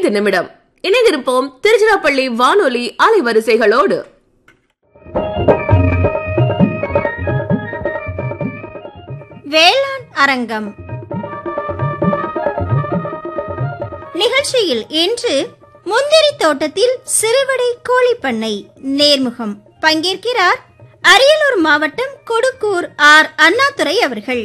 ஐந்து நிமிடம் இணைந்திருப்போம் திருச்சிராப்பள்ளி வானொலி அலைவரிசைகளோடு வேளாண் அரங்கம் நிகழ்ச்சியில் இன்று முந்திரி தோட்டத்தில் சிறுவடை கோழிப்பண்ணை நேர்முகம் பங்கேற்கிறார் அரியலூர் மாவட்டம் கொடுக்கூர் ஆர் அண்ணாதுரை அவர்கள்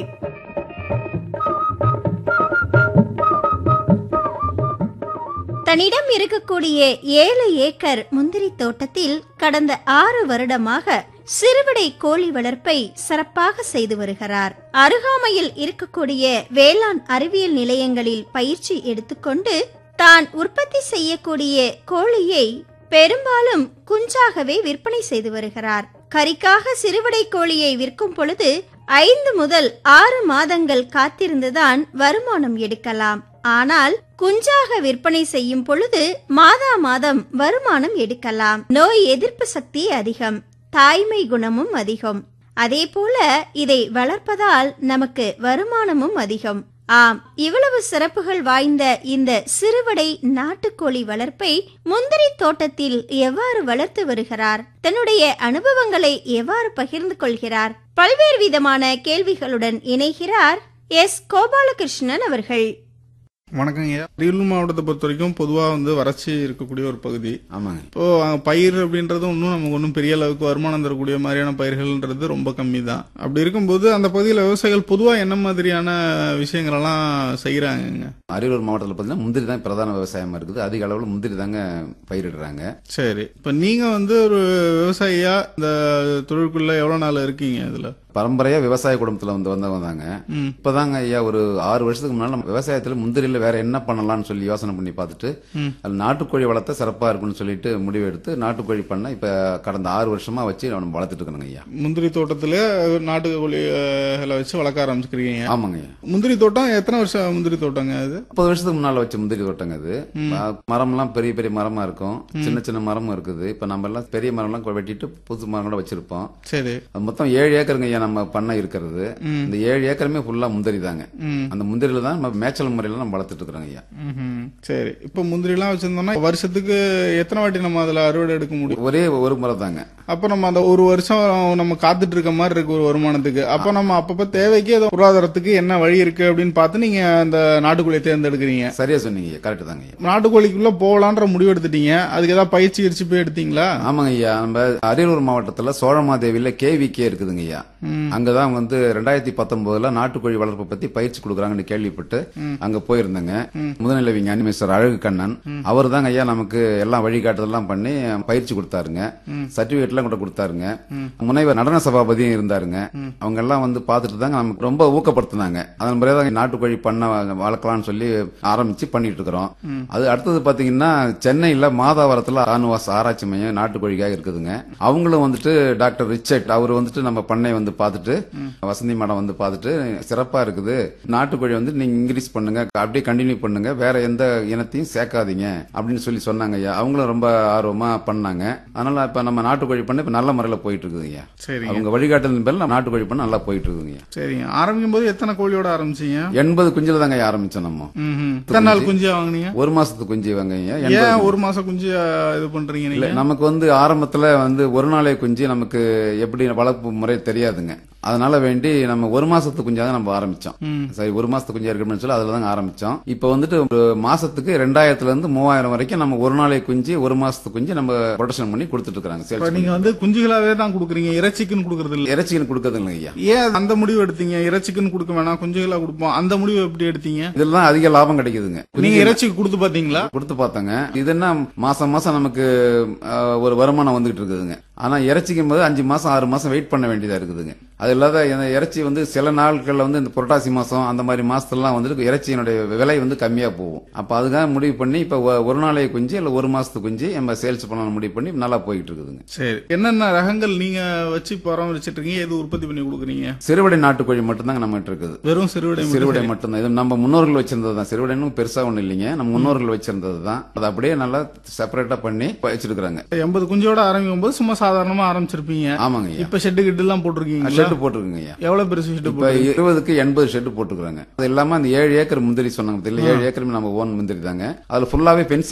தன்னிடம் இருக்கக்கூடிய ஏழு ஏக்கர் முந்திரி தோட்டத்தில் கடந்த ஆறு வருடமாக சிறுவிடை கோழி வளர்ப்பை சிறப்பாக செய்து வருகிறார் அருகாமையில் இருக்கக்கூடிய வேளாண் அறிவியல் நிலையங்களில் பயிற்சி எடுத்துக்கொண்டு தான் உற்பத்தி செய்யக்கூடிய கோழியை பெரும்பாலும் குஞ்சாகவே விற்பனை செய்து வருகிறார் கறிக்காக சிறுவிடை கோழியை விற்கும் பொழுது ஐந்து முதல் ஆறு மாதங்கள் காத்திருந்துதான் வருமானம் எடுக்கலாம் ஆனால் குஞ்சாக விற்பனை செய்யும் பொழுது மாதா மாதம் வருமானம் எடுக்கலாம் நோய் எதிர்ப்பு சக்தி அதிகம் தாய்மை குணமும் அதிகம் அதே போல இதை வளர்ப்பதால் நமக்கு வருமானமும் அதிகம் ஆம் இவ்வளவு சிறப்புகள் வாய்ந்த இந்த சிறுவடை நாட்டுக்கோழி வளர்ப்பை முந்திரி தோட்டத்தில் எவ்வாறு வளர்த்து வருகிறார் தன்னுடைய அனுபவங்களை எவ்வாறு பகிர்ந்து கொள்கிறார் பல்வேறு விதமான கேள்விகளுடன் இணைகிறார் எஸ் கோபாலகிருஷ்ணன் அவர்கள் வணக்கங்க அரியலூர் மாவட்டத்தை பொறுத்த வரைக்கும் பொதுவாக வந்து வறட்சி இருக்கக்கூடிய ஒரு பகுதி ஆமாங்க இப்போ அங்க பயிர் அப்படின்றது ஒன்றும் நமக்கு ஒன்றும் பெரிய அளவுக்கு வருமானம் தரக்கூடிய மாதிரியான பயிர்கள்ன்றது ரொம்ப கம்மி தான் அப்படி இருக்கும்போது அந்த பகுதியில் விவசாயிகள் பொதுவாக என்ன மாதிரியான விஷயங்கள் எல்லாம் செய்கிறாங்கங்க அரியலூர் மாவட்டத்தில் பார்த்தீங்கன்னா முந்திரி தான் பிரதான விவசாயமா இருக்குது அதிக அளவில் முந்திரி தாங்க பயிரிடுறாங்க சரி இப்போ நீங்கள் வந்து ஒரு விவசாயியா இந்த தொழிலுக்குள்ள எவ்வளோ நாள் இருக்கீங்க இதில் பரம்பரையா விவசாய குடும்பத்துல வந்து வந்தவங்க தாங்க ம். இப்பதாங்க ஐயா ஒரு ஆறு வருஷத்துக்கு முன்னால நம்ம விவசாயத்துல முந்திரில வேற என்ன பண்ணலாம்னு சொல்லி யோசனை பண்ணி பார்த்துட்டு அது நாட்டுக்கோழி வளர்த்த சிறப்பா இருக்கும்னு சொல்லிட்டு முடிவு எடுத்து நாட்டுக்கோழி பண்ண இப்ப கடந்த ஆறு வருஷமா வச்சு நம்ம வளர்த்துட்டு இருக்கணுங்க ஐயா முந்திரி தோட்டத்தில் நாட்டுக்கோழிகளை வச்சு வளர்க்க ஆரம்பிச்சுக்கிறீங்க ஆமாங்க ஐயா முந்திரி தோட்டம் எத்தனை வருஷம் முந்திரி தோட்டங்க அது முப்பது வருஷத்துக்கு முன்னால வச்ச முந்திரி தோட்டங்க அது ம- மரம்லாம் பெரிய பெரிய மரமா இருக்கும் சின்ன சின்ன மரமும் இருக்குது இப்ப நம்ம எல்லாம் பெரிய மரம்லாம் வெட்டிட்டு புது மரம் கூட வச்சிருப்போம் சரி அது மொத்தம் ஏழு ஏக்கருங்க ஐயா நம்ம பண்ண இருக்கிறது இந்த ஏழு ஏக்கருமே ஃபுல்லா முந்திரி தாங்க ம். அந்த முந்திரியில தான் நம்ம மேய்ச்சல் முறையில நம்ம வளர்த்துட்டு இருக்கிறோங்க ஐயா ம்ஹும். சரி இப்போ முந்திரிலாம் வச்சிருந்தோம்னா வருஷத்துக்கு எத்தனை வாட்டி நம்ம அதுல அறுவடை எடுக்க முடியும் ஒரே ஒரு முறை தாங்க அப்ப நம்ம அந்த ஒரு வருஷம் நம்ம காத்துட்டு இருக்க மாதிரி இருக்கு ஒரு வருமானத்துக்கு அப்ப நம்ம அப்பப்ப தேவைக்கு ஏதோ பொருளாதாரத்துக்கு என்ன வழி இருக்கு அப்படின்னு பார்த்து நீங்க அந்த நாட்டுக்கோழியை தேர்ந்தெடுக்கிறீங்க சரியா சொன்னீங்க கரெக்ட் தாங்க ஐயா நாட்டுக்கோழிக்குள்ள போகலான்ற முடிவு எடுத்துட்டீங்க அதுக்கு ஏதாவது பயிற்சி கிரிச்சு போய் எடுத்தீங்களா ஆமாங்க ஐயா நம்ம அரியலூர் மாவட்டத்துல சோழமாதேவியில கேவிகே இருக்குதுங்க ஐயா அங்கதான் வந்து ரெண்டாயிரத்தி பத்தொன்பதுல நாட்டுக்கோழி வளர்ப்பு பத்தி பயிற்சி கொடுக்குறாங்கன்னு கேள்விப்பட்டு அங்க போயிருந்தேங்க முதுநிலை விஞ்ஞானி மிஸ்டர் அழகு கண்ணன் அவர் தாங்க ஐயா நமக்கு எல்லாம் வழிகாட்டுதெல்லாம் பண்ணி பயிற்சி கொடுத்தாருங்க சர்டிபிகேட் எல்லாம் கூட கொடுத்தாருங்க முனைவர் நடன சபாபதியும் இருந்தாருங்க அவங்க எல்லாம் வந்து பார்த்துட்டு தாங்க நமக்கு ரொம்ப ஊக்கப்படுத்தினாங்க அதன் பிறகு தான் நாட்டுக்கோழி பண்ண வளர்க்கலாம்னு சொல்லி ஆரம்பிச்சு பண்ணிட்டு இருக்கிறோம் அது அடுத்தது பாத்தீங்கன்னா சென்னையில மாதாவரத்துல ராணுவாஸ் ஆராய்ச்சி மையம் நாட்டுக்கோழிக்காக இருக்குதுங்க அவங்களும் வந்துட்டு டாக்டர் ரிச்சர்ட் அவர் வந்துட்டு நம்ம பண்ணை வந்து பார்த்துட்டு வசந்தி மேடம் வந்து பார்த்துட்டு சிறப்பா இருக்குது நாட்டுக்கோழி வந்து நீங்க இன்க்ரீஸ் பண்ணுங்க அப்படியே கண்டினியூ பண்ணுங்க வேற எந்த இனத்தையும் சேர்க்காதீங்க அப்படின்னு சொல்லி சொன்னாங்க ஐயா அவங்களும் ரொம்ப ஆர்வமா பண்ணாங்க அதனால இப்ப நம்ம நாட்டுக்கோழி பண்ண இப்ப நல்ல முறையில போயிட்டு இருக்குது ஐயா சரிங்க அவங்க வழிகாட்டுதல் பேர்ல நம்ம நாட்டுக்கோழி பண்ண நல்லா போயிட்டு இருக்குதுங்க ஐயா சரிங்க ஆரம்பிக்கும் போது எத்தனை கோழியோட ஆரம்பிச்சீங்க எண்பது குஞ்சுல தாங்க ஐயா ஆரம்பிச்சோம் நம்ம ம்ஹும். எத்தனை நாள் குஞ்சு வாங்குனீங்க ஒரு மாசத்து குஞ்சு வாங்க ஐயா எண்பது ஏன் ஒரு மாசம் குஞ்சு அஹ், இது பண்றீங்க இல்ல நீங்க நமக்கு வந்து ஆரம்பத்துல வந்து ஒரு நாளே குஞ்சு நமக்கு எப்படி வளர்ப்பு முறை தெரியாதுங்க அதனால வேண்டி நம்ம ஒரு மாசத்து குஞ்சா தான் நம்ம ஆரம்பிச்சோம் சரி ஒரு மாசத்து குஞ்சா இருக்கணும்னு சொல்லி அதுல தாங்க ஆரம்பிச்சோம் இப்போ வந்துட்டு ஒரு மாசத்துக்கு ரெண்டாயிரத்துல இருந்து மூவாயிரம் வரைக்கும் நம்ம ஒரு நாளை குஞ்சு ஒரு மாசத்து குஞ்சு நம்ம ப்ரொடக்ஷன் பண்ணி கொடுத்துட்டு இருக்காங்க இப்ப சேல்ஸ் நீங்க வந்து குஞ்சுகளாவே தான் கொடுக்குறீங்க இறைச்சிக்குன்னு கொடுக்கறது இல்ல இறைச்சிகள் கொடுக்கறதுங்க ஐயா ஏன் அந்த முடிவு எடுத்தீங்க இறைச்சிக்குன்னு கொடுக்க வேணாம் குஞ்சுகளா கொடுப்போம் அந்த முடிவு எப்படி எடுத்தீங்க இதுல தான் அதிக லாபம் கிடைக்குதுங்க நீங்க இறைச்சிக்கு கொடுத்து பாத்தீங்களா கொடுத்து பார்த்தாங்க இது என்ன மாசம் மாசம் நமக்கு அஹ், ஒரு வருமானம் வந்துகிட்டு இருக்குதுங்க ஆனா இறைச்சிக்கும் போது அஞ்சு மாசம் ஆறு மாசம் வெயிட் பண்ண வேண்டியதா இருக்குதுங்க அது இல்லாத இந்த இறைச்சி வந்து சில நாட்கள்ல வந்து இந்த புரட்டாசி மாசம் அந்த மாதிரி மாசத்துலலாம் வந்து இறைச்சியினுடைய விலை வந்து கம்மியா போகும் அப்ப அதுக்காக முடிவு பண்ணி இப்ப ஒ- ஒரு நாளைய குஞ்சு இல்ல ஒரு மாசத்து குஞ்சு நம்ம சேல்ஸ் பண்ணலாம் முடிவு பண்ணி நல்லா போயிட்டு இருக்குதுங்க சரி என்னென்ன ரகங்கள் நீங்க வச்சு பராமரிச்சிட்டு இருக்கீங்க எது உற்பத்தி பண்ணி கொடுக்குறீங்க சிறுவடை நாட்டுக்கோழி மட்டும்தாங்க நம்ம இருக்குது வெறும் சிறுவிடை மட்டும் சிறுவிடை மட்டும்தான் இது நம்ம முன்னோர்கள் வச்சிருந்தது தான் சிறுவிடைன்னு பெருசா ஒண்ணு இல்லைங்க நம்ம முன்னோர்கள் வச்சிருந்தது தான் அதை அப்படியே நல்லா செப்பரேட்டா பண்ணி வச்சிருக்கிறாங்க எண்பது குஞ்சோட ஆரம்பிக்கும் போது சும்மா சாதாரணமா ஆரம்பிச்சிருப்பீங்க ஆமாங்க ஐயா இப்ப ஷெட்டு கிட்டு எல்லாம் போட்டிருக்கீங்க ஷெட்டு போட்டிருக்குங்க ஐயா எவ்வளவு பெருசு ஷெட்டு இப்ப இருபதுக்கு எண்பது ஷெட் போட்டுக்கிறாங்க அது இல்லாம அந்த ஏழு ஏக்கர் முந்திரி சொன்னாங்க தெரியல ஏழு ஏக்கர் நம்ம ஓன் முந்திரி தாங்க அதுல ஃபுல்லாவே ஃபென்சிங்